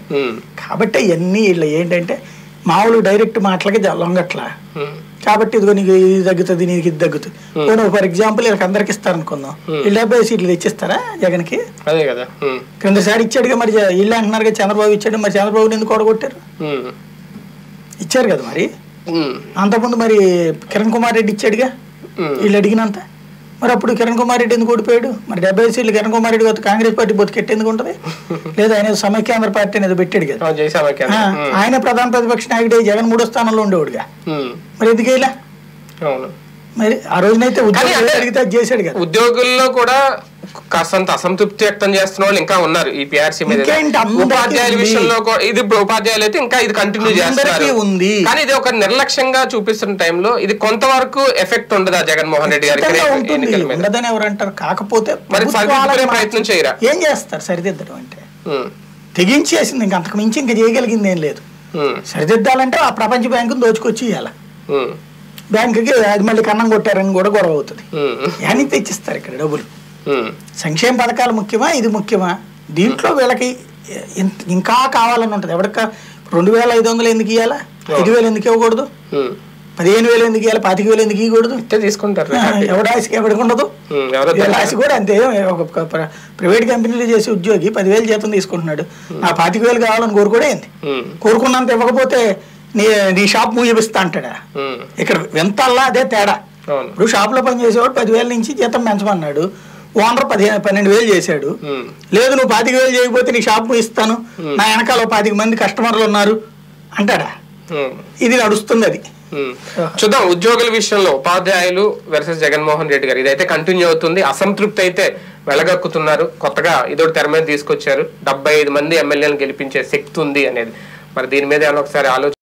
ఉమ్, కాబట్టి ఇవన్నీ వీళ్ళు ఏంటంటే మామూలు డైరెక్ట్ మాటలకి జ- లొంగట్లా ఉమ్, కాబట్టి ఇదిగో నీకు ఇది తగ్గుతుంది నీకు ఇది తగ్గుతుంది పోనీ ఫర్ ఎగ్జాంపుల్ వీళ్ళకి అందరికి ఇస్తారనుకుందాం వీళ్ళు డెబ్బై సీట్లు తెచ్చిస్తారా జగన్కి అదే కదా ఉమ్, క్రిందసారి ఇచ్చాడుగా మరి జ- వీళ్ళు అంటున్నారు కదా చంద్రబాబు ఇచ్చాడు మరి చంద్రబాబుని ఎందుకు ఓడగొట్టారు ఉమ్, ఇచ్చారు కదా మరి ఉమ్, అంతకుముందు మరి కిరణ్ కుమార్ రెడ్డి ఇచ్చాడుగా ఉమ్. వీళ్ళు అడిగినంత మరి అప్పుడు కిరణ్ కుమార్ రెడ్డి ఎందుకు ఓడిపోయాడు మరి డెబ్బై సీట్లు కిరణ్ కుమార్ రెడ్డి పోతే కాంగ్రెస్ పార్టీ బతికెట్టి ఎందుకు ఉంటుంది లేదా ఆయన ఏదో సమైక్యాంధ్ర పార్టీ అనేది పెట్టాడు కదా ఆ, చేసామా ఆ, కేంద్రం? ఉమ్, ఆయన ప్రధాన ప్రతిపక్ష నాయకుడే జగన్ మూడో స్థానంలో ఉండేవాడుగా ఉమ్, మరి ఎందుకు ఇలా అవును మరి ఆ రోజునైతే కానీ ఉద్యోగం అంటే- అడిగితే అది చేశాడు కదా ఉద్యోగుల్లో కూడా కాస్తంత అసంతృప్తి వ్యక్తం చేస్తున్న వాళ్ళు ఇంకా ఉన్నారు ఈ పిఆర్సీ మీద ఇంకేంటి అందరికీ ఉపాధ్యాయుల ఉంది. విషయంలో కూడా ఇది ఇప్పుడు ఉపాధ్యాయులు అయితే ఇంకా ఇది కంటిన్యూ చేస్తున్నారు అందరికీ ఉంది. కానీ ఇది ఒక నిర్లక్ష్యంగా చూపిస్తున్న టైంలో ఇది కొంతవరకు ఎఫెక్ట్ ఉండదా జగన్మోహన్ రెడ్డి గారికి ఖచ్చితంగా రేపు ఉంటుంది ఎన్నికల మీద ఉండదని ఎవరు అంటారు కాకపోతే మరి ప్రభుత్వాల సరిదిద్దుకునే మార్చి- ప్రయత్నం చేయరా? ఏం చేస్తారు సరిదిద్దడం అంటే ఉమ్, తెగించేసింది ఇంక అంతకు మించి ఇంకా చేయగలిగింది ఏం లేదు ఉమ్, సరిదిద్దాలంటే ఆ ప్రపంచ బ్యాంకును దోచుకొచ్చి ఇవ్వాలి ఉమ్, బ్యాంకుకి అది మళ్ళీ కన్నం కొట్టారని కూడా గొడవ అవుతుంది ఉమ్, అని తెచ్చిస్తారు ఇక్కడ డబ్బులు ఉమ్, సంక్షేమ పథకాలు ముఖ్యమా ఇది ముఖ్యమా దీంట్లో వీళ్ళకి ఇంత- ఇంకా కావాలని ఉంటుంది ఎవరికి రెండు వేల ఐదు వందలు ఎందుకు ఇవ్వాలా ఐదు వేలు ఎందుకు ఇవ్వకూడదు ఉమ్. పదిహేను వేలు ఎందుకు ఇవ్వాలి పాతిక వేలు ఎందుకు ఇవ్వకూడదు ఇస్తే తీసుకుంటారు ఆ, ఎవడ ఆశకి ఎవడికి ఉండదు ఉమ్, ఎవరో వీళ్ళ ఆశ కూడా అంతే ఒక ఒక ప్ర- ప్రైవేట్ కంపెనీలో చేసే ఉద్యోగి పదివేలు జీతం తీసుకుంటున్నాడు నా పాతిక వేలు కావాలని కోరుకోడేంది ఉమ్, కోరుకున్నంత ఇవ్వకపోతే నీ నీ షాప్ మూగిపిస్తా అంటాడా ఉమ్, ఇక్కడ వింతల్లా అదే తేడా అవును ఇప్పుడు షాప్లో పనిచేసేవాడు పదివేల నుంచి జీతం పెంచమన్నాడు ఓనర్ పదిహేను పన్నెండు వేలు చేశాడు ఉమ్, లేదు నువ్వు పాతిక వేలు చేయకపోతే నీ షాప్ ఇస్తాను నా వెనకాల ఓ పాతిక మంది కస్టమర్లు ఉన్నారు అంటాడా ఉమ్. ఇది నడుస్తుంది అది ఉమ్. చూద్దాం ఉద్యోగుల విషయంలో ఉపాధ్యాయులు వర్సెస్ జగన్మోహన్ రెడ్డి గారు ఇదైతే కంటిన్యూ అవుతుంది అసంతృప్తి అయితే వెళ్ళగక్కుతున్నారు కొత్తగా ఇదొకటి తెర మీద తీసుకొచ్చారు డెబ్బై ఐదు మంది ఎమ్మెల్యేలను గెలిపించే శక్తి ఉంది అనేది మరి దీని మీద ఏమైనా ఒకసారి ఆలోచన